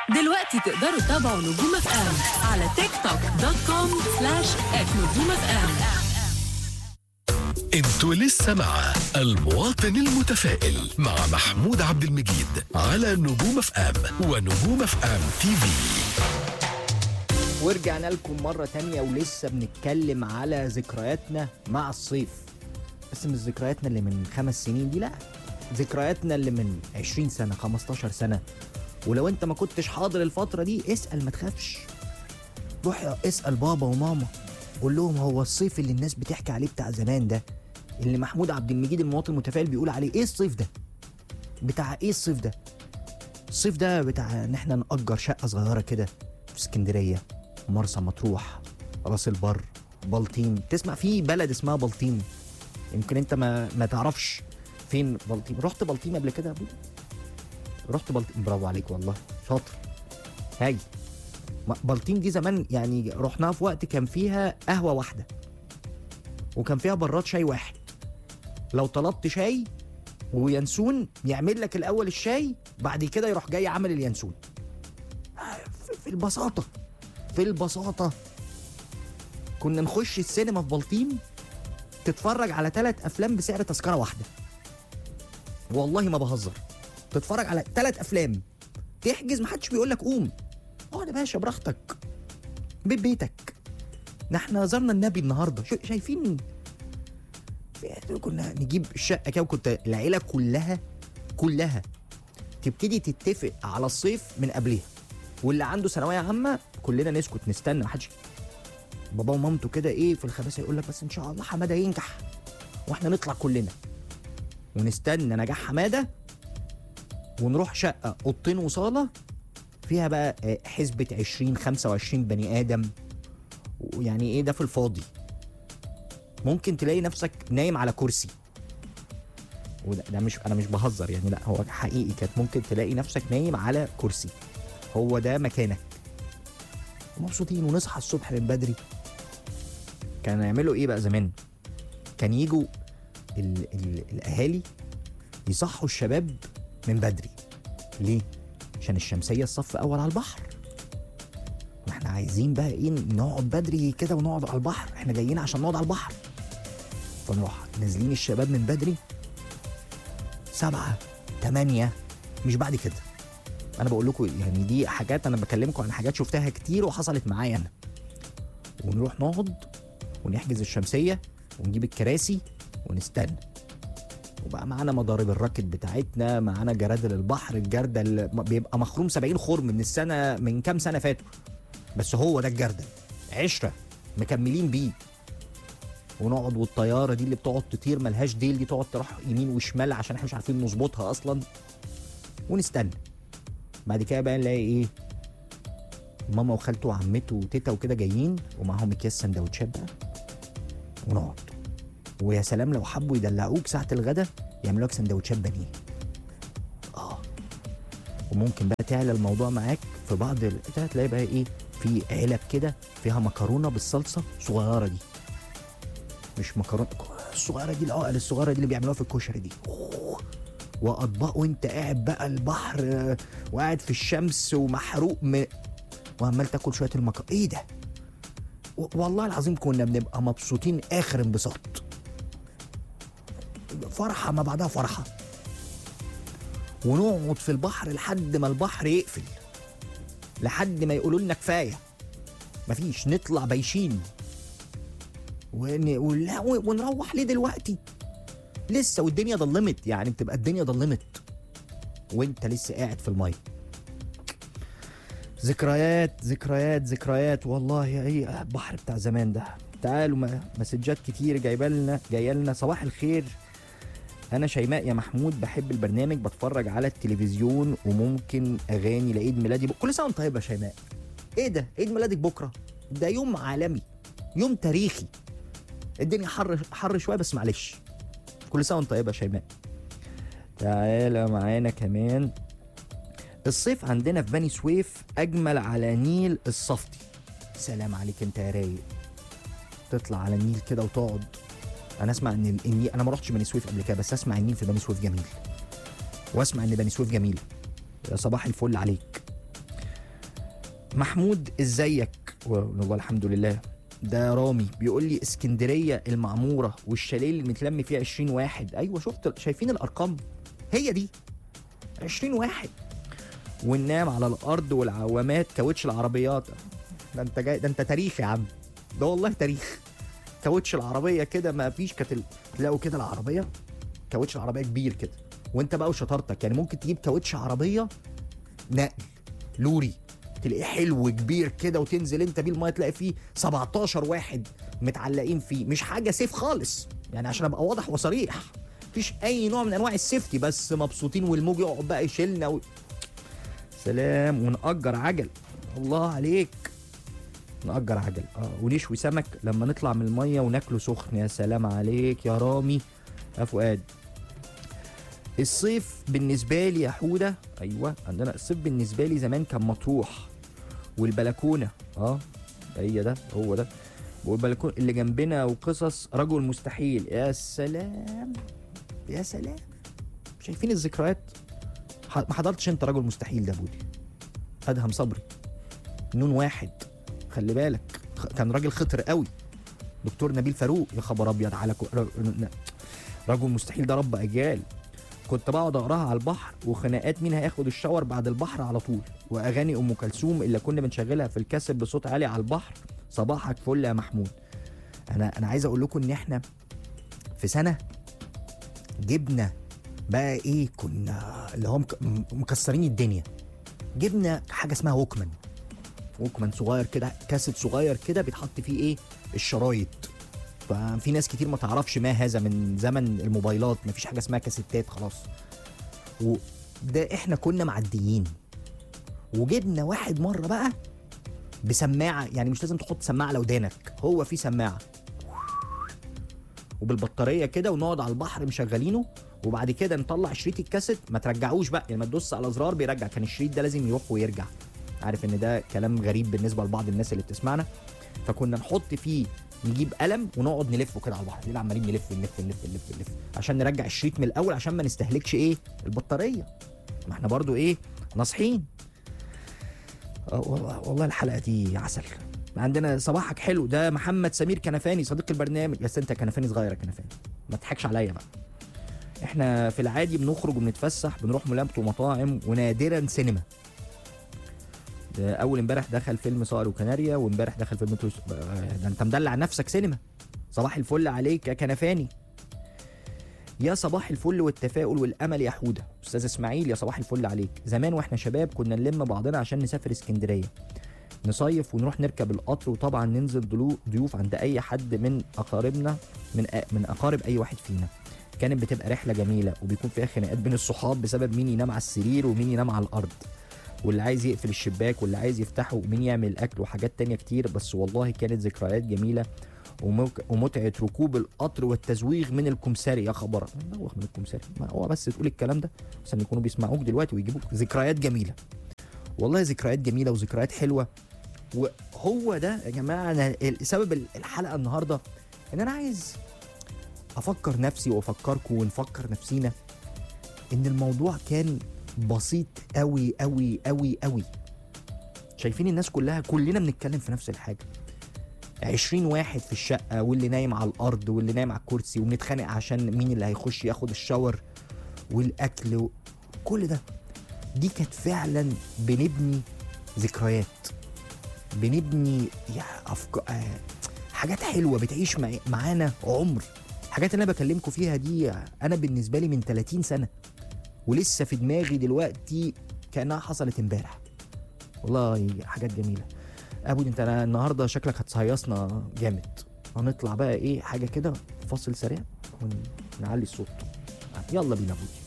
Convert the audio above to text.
دلوقتي تقدروا تتابعوا نجوم اف ام على تيك توك دوت كوم سلاش ات نجوم اف ام انتوا لسه مع المواطن المتفائل مع محمود عبد المجيد على نجوم اف ام ونجوم اف ام تي في ورجعنا لكم مرة تانية ولسه بنتكلم على ذكرياتنا مع الصيف بس مش ذكرياتنا اللي من خمس سنين دي لا ذكرياتنا اللي من 20 سنة 15 سنة ولو انت ما كنتش حاضر الفترة دي اسأل ما تخافش روح اسأل بابا وماما قول لهم هو الصيف اللي الناس بتحكي عليه بتاع زمان ده اللي محمود عبد المجيد المواطن المتفائل بيقول عليه ايه الصيف ده بتاع ايه الصيف ده الصيف ده بتاع ان احنا نأجر شقة صغيرة كده في اسكندرية مرسى مطروح راس البر بلطيم تسمع في بلد اسمها بلطيم يمكن انت ما ما تعرفش فين بلطيم رحت بلطيم قبل كده يا ابو رحت بلطيم برافو عليك والله شاطر هاي ما- بلطيم دي زمان يعني رحناها في وقت كان فيها قهوه واحده وكان فيها براد شاي واحد لو طلبت شاي وينسون يعمل لك الاول الشاي بعد كده يروح جاي عامل اليانسون في- في البساطه في البساطه كنا نخش السينما في بلطيم تتفرج على ثلاث افلام بسعر تذكره واحده والله ما بهزر تتفرج على ثلاث افلام تحجز محدش بيقول لك قوم اقعد يا باشا براحتك بيت بيتك ده احنا زرنا النبي النهارده شو- شايفين في- كنا نجيب الشقه كده وكنت العيله كلها كلها تبتدي تتفق على الصيف من قبلها واللي عنده ثانويه عامه كلنا نسكت نستنى محدش بابا ومامته كده ايه في الخباثه يقول لك بس ان شاء الله حماده ينجح واحنا نطلع كلنا ونستنى نجاح حماده ونروح شقه اوضتين وصاله فيها بقى آه، حسبه 20 25 بني ادم ويعني ايه ده في الفاضي ممكن تلاقي نفسك نايم على كرسي وده ده مش انا مش بهزر يعني لا هو حقيقي كانت ممكن تلاقي نفسك نايم على كرسي هو ده مكانك ومبسوطين ونصحى الصبح من بدري كانوا يعملوا ايه بقى زمان كان يجوا ال ال الاهالي يصحوا الشباب من بدري ليه عشان الشمسيه الصف اول على البحر ما احنا عايزين بقى ايه نقعد بدري كده ونقعد على البحر احنا جايين عشان نقعد على البحر فنروح نازلين الشباب من بدري سبعة تمانية مش بعد كده انا بقول لكم يعني دي حاجات انا بكلمكم عن حاجات شفتها كتير وحصلت معايا انا ونروح نقعد ونحجز الشمسيه ونجيب الكراسي ونستنى وبقى معانا مضارب الراكت بتاعتنا معانا جرادل البحر الجردل م- بيبقى مخروم 70 خرم من السنه من كام سنه فاتوا بس هو ده الجردل عشره مكملين بيه ونقعد والطياره دي اللي بتقعد تطير ملهاش ديل دي تقعد تروح يمين وشمال عشان احنا مش عارفين نظبطها اصلا ونستنى بعد كده بقى نلاقي ايه ماما وخالته وعمته وتيتا وكده جايين ومعاهم اكياس سندوتشات بقى ونقعد ويا سلام لو حبوا يدلعوك ساعة الغدا يعملوا لك سندوتشات بانيه اه وممكن بقى تعلى الموضوع معاك في بعض ال- تلاقي بقى ايه في علب كده فيها مكرونه بالصلصه صغيره دي مش مكرونه الصغيره دي العقل الصغيره دي اللي بيعملوها في الكشري دي أوه. واطباق وانت قاعد بقى البحر آه، وقاعد في الشمس ومحروق م... وعمال تاكل شويه المكرونه ايه ده و- والله العظيم كنا بنبقى مبسوطين اخر انبساط فرحه ما بعدها فرحه ونقعد في البحر لحد ما البحر يقفل لحد ما يقولوا لنا كفايه مفيش نطلع بايشين ون... ولا- ونروح ليه دلوقتي لسه والدنيا ضلمت يعني بتبقى الدنيا ضلمت وانت لسه قاعد في الميه ذكريات ذكريات ذكريات والله ايه البحر بتاع زمان ده تعالوا م- مسجات كتير جايبه لنا جايه لنا صباح الخير انا شيماء يا محمود بحب البرنامج بتفرج على التلفزيون وممكن اغاني لعيد ميلادي بك... كل سنه وانت طيب يا شيماء ايه ده عيد ميلادك بكره ده يوم عالمي يوم تاريخي الدنيا حر حر شويه بس معلش كل سنه وانت طيب يا شيماء تعالى معانا كمان الصيف عندنا في بني سويف اجمل على نيل الصفتي سلام عليك انت يا رايق تطلع على النيل كده وتقعد انا اسمع ان ال- النيل انا ما رحتش بني سويف قبل كده بس اسمع النيل في بني سويف جميل واسمع ان بني سويف جميل يا صباح الفل عليك محمود ازيك والله الحمد لله ده رامي بيقول لي اسكندريه المعموره والشاليه اللي متلم فيه 20 واحد ايوه شفت شايفين الارقام هي دي 20 واحد وننام على الارض والعوامات كاوتش العربيات ده انت جاي ده انت تاريخ يا عم ده والله تاريخ كاوتش العربيه كده ما فيش كانت ال- تلاقوا كده العربيه كاوتش العربيه كبير كده وانت بقى وشطارتك يعني ممكن تجيب كاوتش عربيه نقل لوري تلاقيه حلو كبير كده وتنزل انت بيه المايه تلاقي فيه 17 واحد متعلقين فيه مش حاجه سيف خالص يعني عشان ابقى واضح وصريح مفيش اي نوع من انواع السيفتي بس مبسوطين والموج يقعد بقى يشيلنا و... سلام ونأجر عجل الله عليك نأجر عجل اه ونشوي سمك لما نطلع من الميه وناكله سخن يا سلام عليك يا رامي يا فؤاد الصيف بالنسبه لي يا حوده ايوه عندنا الصيف بالنسبه لي زمان كان مطروح والبلكونه اه هي ده هو ده والبلكونه اللي جنبنا وقصص رجل مستحيل يا سلام يا سلام شايفين الذكريات ح- ما حضرتش انت رجل مستحيل ده بودي ادهم صبري نون واحد خلي بالك خ- كان راجل خطر قوي دكتور نبيل فاروق يا خبر ابيض على كو... ر- ن- رجل مستحيل ده رب اجيال كنت بقعد اقراها على البحر وخناقات مين هياخد الشاور بعد البحر على طول واغاني ام كلثوم اللي كنا بنشغلها في الكاسيت بصوت عالي على البحر صباحك فل يا محمود انا انا عايز اقول لكم ان احنا في سنه جبنا بقى ايه كنا اللي هو مك- م- مكسرين الدنيا جبنا حاجه اسمها ووكمان ووكمان صغير كده كاسيت صغير كده بيتحط فيه ايه الشرايط ففي ناس كتير ما تعرفش ما هذا من زمن الموبايلات ما فيش حاجه اسمها كاسيتات خلاص وده احنا كنا معديين وجبنا واحد مره بقى بسماعه يعني مش لازم تحط سماعه على ودانك هو في سماعه وبالبطاريه كده ونقعد على البحر مشغلينه وبعد كده نطلع شريط الكاسيت ما ترجعوش بقى يعني ما تدوس على زرار بيرجع كان الشريط ده لازم يروح ويرجع عارف ان ده كلام غريب بالنسبه لبعض الناس اللي بتسمعنا فكنا نحط فيه نجيب قلم ونقعد نلفه كده على البحر ليه عمالين نلف نلف نلف نلف نلف عشان نرجع الشريط من الاول عشان ما نستهلكش ايه البطاريه ما احنا برضو ايه ناصحين آه، والله والله الحلقه دي عسل عندنا صباحك حلو ده محمد سمير كنفاني صديق البرنامج يا انت كنفاني صغير يا كنفاني ما تضحكش عليا بقى احنا في العادي بنخرج وبنتفسح بنروح مولات ومطاعم ونادرا سينما ده اول امبارح دخل فيلم صقر وكناريا وامبارح دخل فيلم توس ده انت مدلع نفسك سينما صباح الفل عليك يا كنفاني يا صباح الفل والتفاؤل والامل يا حوده استاذ اسماعيل يا صباح الفل عليك زمان واحنا شباب كنا نلم بعضنا عشان نسافر اسكندريه نصيف ونروح نركب القطر وطبعا ننزل ضلو- ضيوف عند اي حد من اقاربنا من أ- من اقارب اي واحد فينا كانت بتبقى رحله جميله وبيكون فيها خناقات بين الصحاب بسبب مين ينام على السرير ومين ينام على الارض واللي عايز يقفل الشباك واللي عايز يفتحه ومين يعمل الاكل وحاجات تانية كتير بس والله كانت ذكريات جميله ومك- ومتعه ركوب القطر والتزويغ من الكمساري يا خبر نوخ من الكمساري ما هو بس تقول الكلام ده عشان يكونوا بيسمعوك دلوقتي ويجيبوك ذكريات جميله والله ذكريات جميله وذكريات حلوه وهو ده يا جماعه انا ال- سبب الحلقه النهارده ان انا عايز افكر نفسي وافكركم ونفكر نفسينا ان الموضوع كان بسيط قوي قوي قوي قوي شايفين الناس كلها كلنا بنتكلم في نفس الحاجه 20 واحد في الشقه واللي نايم على الارض واللي نايم على الكرسي وبنتخانق عشان مين اللي هيخش ياخد الشاور والاكل و... كل ده دي كانت فعلا بنبني ذكريات بنبني يا أفك... آه، حاجات حلوه بتعيش مع... معانا عمر الحاجات اللي انا بكلمكم فيها دي انا بالنسبه لي من 30 سنه ولسه في دماغي دلوقتي كانها حصلت امبارح والله حاجات جميله ابو انت أنا النهارده شكلك هتصيصنا جامد هنطلع بقى ايه حاجه كده فاصل سريع ونعلي الصوت يلا بينا ابوي